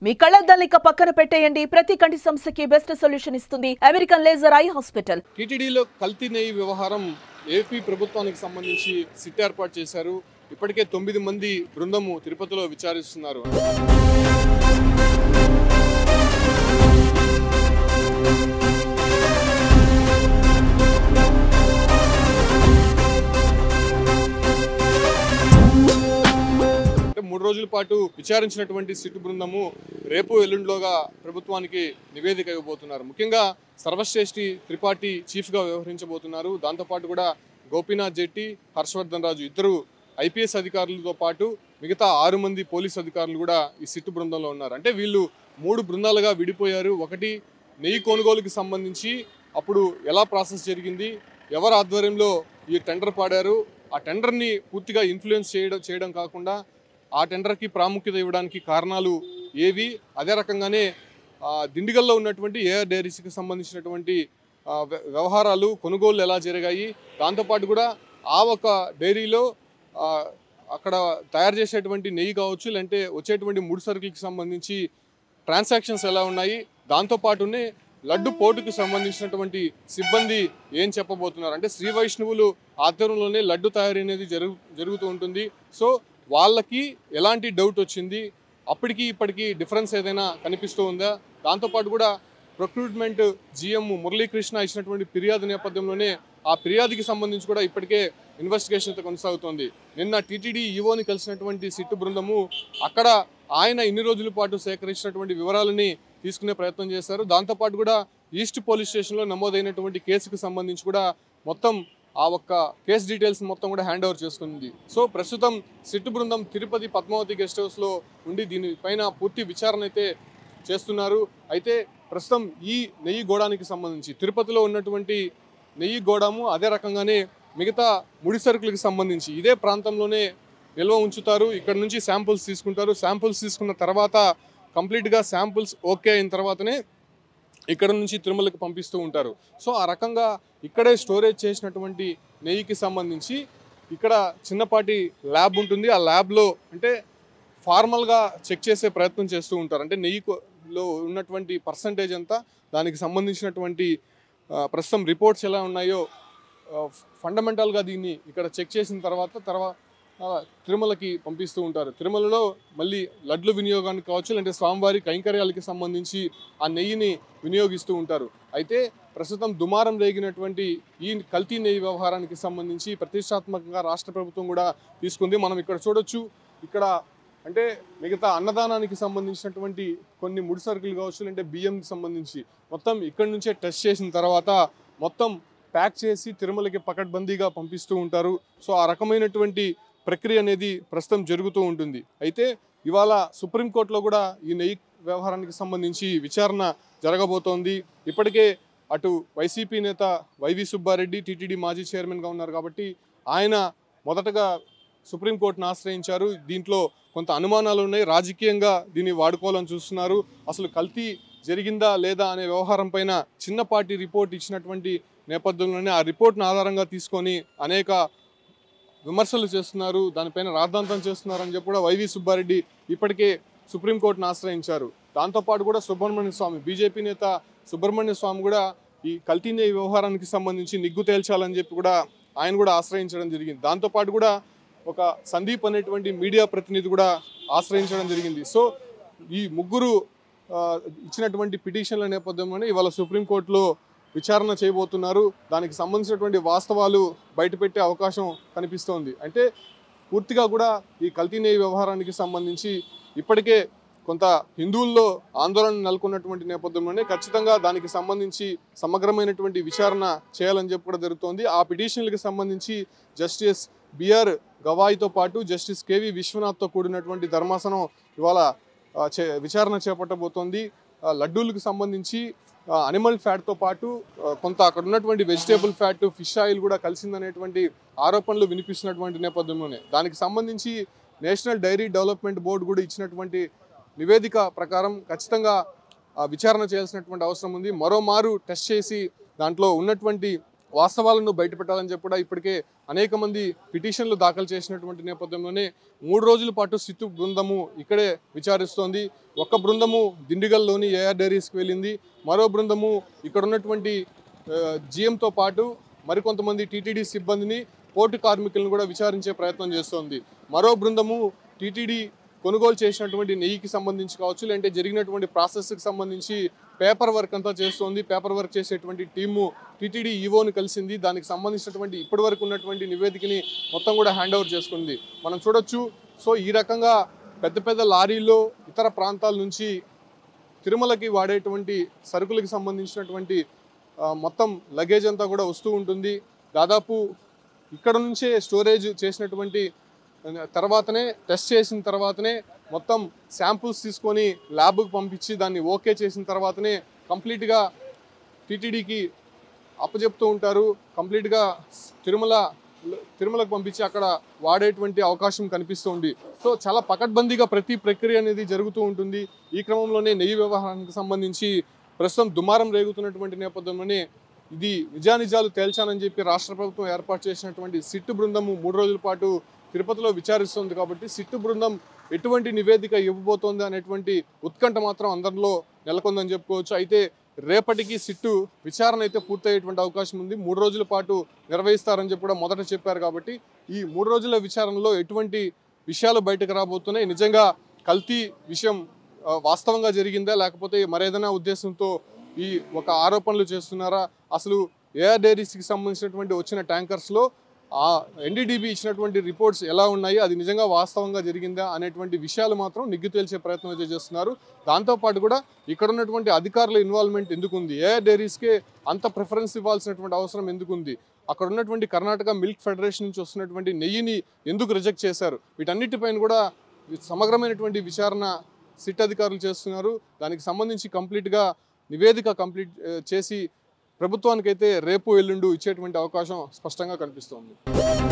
మీ కళ్ళద్దాలు ఇక పక్కన పెట్టేయండి ప్రతి కంటి సమస్యకి బెస్ట్ సొల్యూషన్ ఇస్తుంది అమెరికన్ లేజర్ ఐ హాస్పిటల్ టీటీడీలో కల్తీ నెయ్యి వ్యవహారం ఏపీ ప్రభుత్వానికి సంబంధించి సిట్ ఏర్పాటు చేశారు ఇప్పటికే తొమ్మిది మంది బృందము తిరుపతిలో విచారిస్తున్నారు అంటే మూడు రోజుల పాటు విచారించినటువంటి సిట్ బృందము రేపు ఎల్లుండిలోగా ప్రభుత్వానికి నివేదిక ఇవ్వబోతున్నారు ముఖ్యంగా సర్వశ్రేష్ఠి త్రిపాఠి చీఫ్గా వ్యవహరించబోతున్నారు దాంతోపాటు కూడా గోపీనాథ్ జెట్టి హర్షవర్ధన్ రాజు ఇద్దరు ఐపీఎస్ అధికారులతో పాటు మిగతా ఆరు మంది పోలీస్ అధికారులు కూడా ఈ సిట్ బృందంలో ఉన్నారు అంటే వీళ్ళు మూడు బృందాలుగా విడిపోయారు ఒకటి నెయ్యి కొనుగోలుకి సంబంధించి అప్పుడు ఎలా ప్రాసెస్ జరిగింది ఎవరి ఆధ్వర్యంలో ఈ టెండర్ పాడారు ఆ టెండర్ని పూర్తిగా ఇన్ఫ్లుయెన్స్ చేయడం చేయడం కాకుండా ఆ టెండర్కి ప్రాముఖ్యత ఇవ్వడానికి కారణాలు ఏవి అదే రకంగానే ఆ, దిండిగల్లో ఉన్నటువంటి ఏఆర్ డైరీస్కి సంబంధించినటువంటి ఆ, వ్య- వ్యవహారాలు కొనుగోలు ఎలా జరిగాయి దాంతోపాటు కూడా ఆ ఒక డైరీలో ఆ, అక్కడ తయారు చేసేటువంటి నెయ్యి కావచ్చు లేదంటే వచ్చేటువంటి ముడి సరుకులకి సంబంధించి ట్రాన్సాక్షన్స్ ఎలా ఉన్నాయి దాంతోపాటునే లడ్డు పోటుకు సంబంధించినటువంటి సిబ్బంది ఏం చెప్పబోతున్నారు అంటే శ్రీ వైష్ణవులు ఆధ్వర్యంలోనే లడ్డు తయారీ అనేది జరుగు జరుగుతూ ఉంటుంది సో వాళ్ళకి ఎలాంటి డౌట్ వచ్చింది అప్పటికి ఇప్పటికి డిఫరెన్స్ ఏదైనా కనిపిస్తూ ఉందా దాంతోపాటు కూడా ప్రొక్రూట్మెంట్ జిఎం మురళీకృష్ణ ఇచ్చినటువంటి ఫిర్యాదు నేపథ్యంలోనే ఆ ఫిర్యాదుకి సంబంధించి కూడా ఇప్పటికే ఇన్వెస్టిగేషన్ అయితే కొనసాగుతోంది నిన్న టీటీడీ ఈవోని కలిసినటువంటి సిట్టు బృందము అక్కడ ఆయన ఇన్ని రోజుల పాటు సేకరించినటువంటి వివరాలని తీసుకునే ప్రయత్నం చేశారు దాంతోపాటు కూడా ఈస్ట్ పోలీస్ స్టేషన్లో నమోదైనటువంటి కేసుకు సంబంధించి కూడా మొత్తం ఆ ఒక్క కేసు డీటెయిల్స్ మొత్తం కూడా హ్యాండ్ ఓవర్ చేసుకుంది సో ప్రస్తుతం సిట్టు బృందం తిరుపతి పద్మావతి గెస్ట్ హౌస్లో ఉండి దీనిపైన పూర్తి విచారణ అయితే చేస్తున్నారు అయితే ప్రస్తుతం ఈ నెయ్యి గోడానికి సంబంధించి తిరుపతిలో ఉన్నటువంటి నెయ్యి గోడాము అదే రకంగానే మిగతా ముడి సరుకులకు సంబంధించి ఇదే ప్రాంతంలోనే నిల్వ ఉంచుతారు ఇక్కడ నుంచి శాంపుల్స్ తీసుకుంటారు శాంపుల్స్ తీసుకున్న తర్వాత కంప్లీట్గా శాంపుల్స్ ఓకే అయిన తర్వాతనే ఇక్కడ నుంచి తిరుమలకి పంపిస్తూ ఉంటారు సో ఆ రకంగా ఇక్కడే స్టోరేజ్ చేసినటువంటి నెయ్యికి సంబంధించి ఇక్కడ చిన్నపాటి ల్యాబ్ ఉంటుంది ఆ ల్యాబ్లో అంటే ఫార్మల్గా చెక్ చేసే ప్రయత్నం చేస్తూ ఉంటారు అంటే నెయ్యిలో ఉన్నటువంటి పర్సంటేజ్ అంతా దానికి సంబంధించినటువంటి ఆ, ప్రస్తుతం రిపోర్ట్స్ ఎలా ఉన్నాయో ఫండమెంటల్గా దీన్ని ఇక్కడ చెక్ చేసిన తర్వాత తర్వాత ఆ, తిరుమలకి పంపిస్తూ ఉంటారు తిరుమలలో మళ్ళీ లడ్లు వినియోగానికి కావచ్చు లేదంటే స్వామివారి కైంకర్యాలకి సంబంధించి ఆ నెయ్యిని వినియోగిస్తూ ఉంటారు అయితే ప్రస్తుతం దుమారం రేగినటువంటి ఈ కల్తీ నెయ్యి వ్యవహారానికి సంబంధించి ప్రతిష్టాత్మకంగా రాష్ట్ర ప్రభుత్వం కూడా తీసుకుంది మనం ఇక్కడ చూడొచ్చు ఇక్కడ అంటే మిగతా అన్నదానానికి సంబంధించినటువంటి కొన్ని ముడి సరుకులు కావచ్చు లేదంటే బియ్యంకి సంబంధించి మొత్తం ఇక్కడి నుంచే టెస్ట్ చేసిన తర్వాత మొత్తం ప్యాక్ చేసి తిరుమలకి పకడ్బందీగా పంపిస్తూ ఉంటారు సో ఆ రకమైనటువంటి ప్రక్రియ అనేది ప్రస్తుతం జరుగుతూ ఉంటుంది అయితే ఇవాళ సుప్రీంకోర్టులో కూడా ఈ నెయ్యి వ్యవహారానికి సంబంధించి విచారణ జరగబోతోంది ఇప్పటికే అటు వైసీపీ నేత వైవి సుబ్బారెడ్డి టీటీడీ మాజీ చైర్మన్గా ఉన్నారు కాబట్టి ఆయన మొదటగా సుప్రీంకోర్టును ఆశ్రయించారు దీంట్లో కొంత అనుమానాలు ఉన్నాయి రాజకీయంగా దీన్ని వాడుకోవాలని చూస్తున్నారు అసలు కల్తీ జరిగిందా లేదా అనే వ్యవహారం పైన చిన్నపాటి రిపోర్ట్ ఇచ్చినటువంటి నేపథ్యంలోనే ఆ రిపోర్ట్ను ఆధారంగా తీసుకొని అనేక విమర్శలు చేస్తున్నారు దానిపైన రాద్ధాంతం చేస్తున్నారు అని చెప్పి కూడా వైవి సుబ్బారెడ్డి ఇప్పటికే సుప్రీంకోర్టును ఆశ్రయించారు దాంతోపాటు కూడా సుబ్రహ్మణ్య స్వామి బీజేపీ నేత సుబ్రహ్మణ్య స్వామి కూడా ఈ కల్తీ నెయ్యి వ్యవహారానికి సంబంధించి నిగ్గు తేల్చాలని చెప్పి కూడా ఆయన కూడా ఆశ్రయించడం జరిగింది దాంతోపాటు కూడా ఒక సందీప్ అనేటువంటి మీడియా ప్రతినిధి కూడా ఆశ్రయించడం జరిగింది సో ఈ ముగ్గురు ఆ, ఇచ్చినటువంటి పిటిషన్ల నేపథ్యంలోనే ఇవాళ సుప్రీంకోర్టులో విచారణ చేయబోతున్నారు దానికి సంబంధించినటువంటి వాస్తవాలు బయటపెట్టే అవకాశం కనిపిస్తోంది అంటే పూర్తిగా కూడా ఈ కల్తీ నెయ్యి వ్యవహారానికి సంబంధించి ఇప్పటికే కొంత హిందువుల్లో ఆందోళన నెలకొన్నటువంటి నేపథ్యంలోనే ఖచ్చితంగా దానికి సంబంధించి సమగ్రమైనటువంటి విచారణ చేయాలని చెప్పి కూడా జరుగుతోంది ఆ పిటిషన్లకు సంబంధించి జస్టిస్ బిఆర్ గవాయితో పాటు జస్టిస్ కేవి విశ్వనాథ్తో కూడినటువంటి ధర్మాసనం ఇవాళ ఆ, చే విచారణ చేపట్టబోతోంది ఆ, లడ్డూలకు సంబంధించి అనిమల్ ఫ్యాట్తో పాటు ఆ, కొంత అక్కడ ఉన్నటువంటి వెజిటేబుల్ ఫ్యాట్ ఫిష్ ఆయిల్ కూడా కలిసిందనేటువంటి ఆరోపణలు వినిపిస్తున్నటువంటి నేపథ్యంలోనే దానికి సంబంధించి నేషనల్ డైరీ డెవలప్మెంట్ బోర్డు కూడా ఇచ్చినటువంటి నివేదిక ప్రకారం ఖచ్చితంగా ఆ, విచారణ చేయాల్సినటువంటి అవసరం ఉంది మరోమారు టెస్ట్ చేసి దాంట్లో ఉన్నటువంటి వాస్తవాలను బయటపెట్టాలని చెప్పి కూడా ఇప్పటికే అనేక మంది పిటిషన్లు దాఖలు చేసినటువంటి నేపథ్యంలోనే మూడు రోజుల పాటు సిట్టు బృందము ఇక్కడే విచారిస్తోంది ఒక బృందము దిండిగల్లోని ఏఆర్ డైరీస్కి వెళ్ళింది మరో బృందము ఇక్కడ ఉన్నటువంటి జిఎంతో పాటు మరికొంతమంది టీటీడీ సిబ్బందిని పోర్టు కార్మికులను కూడా విచారించే ప్రయత్నం చేస్తోంది మరో బృందము టీటీడీ కొనుగోలు చేసినటువంటి నెయ్యికి సంబంధించి కావచ్చు లేదంటే జరిగినటువంటి ప్రాసెస్కి సంబంధించి పేపర్ వర్క్ అంతా చేస్తోంది పేపర్ వర్క్ చేసేటువంటి టీము టీటీడీ ఈవోని కలిసింది దానికి సంబంధించినటువంటి ఇప్పటి వరకు ఉన్నటువంటి నివేదికని మొత్తం కూడా హ్యాండ్ ఓవర్ చేసుకుంది మనం చూడొచ్చు సో ఈ రకంగా పెద్ద పెద్ద లారీల్లో ఇతర ప్రాంతాల నుంచి తిరుమలకి వాడేటువంటి సరుకులకు సంబంధించినటువంటి ఆ, మొత్తం లగేజ్ అంతా కూడా వస్తూ ఉంటుంది దాదాపు ఇక్కడ నుంచే స్టోరేజ్ చేసినటువంటి ఆ, తర్వాతనే టెస్ట్ చేసిన తర్వాతనే మొత్తం శాంపుల్స్ తీసుకొని ల్యాబ్కి పంపించి దాన్ని ఓకే చేసిన తర్వాతనే కంప్లీట్గా టీటీడీకి అప్పచెప్తూ ఉంటారు కంప్లీట్గా తిరుమల తిరుమలకు పంపించి అక్కడ వాడేటువంటి అవకాశం కనిపిస్తూ ఉంది సో చాలా పకడ్బందీగా ప్రతి ప్రక్రియ అనేది జరుగుతూ ఉంటుంది ఈ క్రమంలోనే నెయ్యి వ్యవహారానికి సంబంధించి ప్రస్తుతం దుమారం రేగుతున్నటువంటి నేపథ్యంలోనే ఇది నిజానిజాలు తేల్చాలని చెప్పి రాష్ట్ర ప్రభుత్వం ఏర్పాటు చేసినటువంటి సిట్టు బృందము మూడు రోజుల పాటు తిరుపతిలో విచారిస్తుంది కాబట్టి సిట్టు బృందం ఎటువంటి నివేదిక ఇవ్వబోతోంది అనేటువంటి ఉత్కంఠ మాత్రం అందరిలో నెలకొందని చెప్పుకోవచ్చు అయితే రేపటికి సిట్టు విచారణ అయితే పూర్తయ్యేటువంటి అవకాశం ఉంది మూడు రోజుల పాటు నిర్వహిస్తారని చెప్పి కూడా మొదట చెప్పారు కాబట్టి ఈ మూడు రోజుల విచారణలో ఎటువంటి విషయాలు బయటకు రాబోతున్నాయి నిజంగా కల్తీ విషయం ఆ, వాస్తవంగా జరిగిందా లేకపోతే మరేదైనా ఉద్దేశంతో ఈ ఒక ఆరోపణలు చేస్తున్నారా అసలు ఏఆర్ డైరీస్కి సంబంధించినటువంటి వచ్చిన ట్యాంకర్స్లో ఆ ఎన్డీడీబీ ఇచ్చినటువంటి రిపోర్ట్స్ ఎలా ఉన్నాయి అది నిజంగా వాస్తవంగా జరిగిందా అనేటువంటి విషయాలు మాత్రం నిగ్గు తేల్చే ప్రయత్నం అయితే చేస్తున్నారు దాంతోపాటు కూడా ఇక్కడ ఉన్నటువంటి అధికారుల ఇన్వాల్వ్మెంట్ ఎందుకు ఉంది ఏఆర్ డైరీస్కే అంత ప్రిఫరెన్స్ ఇవ్వాల్సినటువంటి అవసరం ఎందుకు ఉంది అక్కడ ఉన్నటువంటి కర్ణాటక మిల్క్ ఫెడరేషన్ నుంచి వస్తున్నటువంటి నెయ్యిని ఎందుకు రిజెక్ట్ చేశారు వీటన్నిటిపైన కూడా సమగ్రమైనటువంటి విచారణ సిట్ అధికారులు చేస్తున్నారు దానికి సంబంధించి కంప్లీట్గా నివేదిక కంప్లీట్ ఆ, చేసి ప్రభుత్వానికైతే రేపు ఎల్లుండు ఇచ్చేటువంటి అవకాశం స్పష్టంగా కనిపిస్తోంది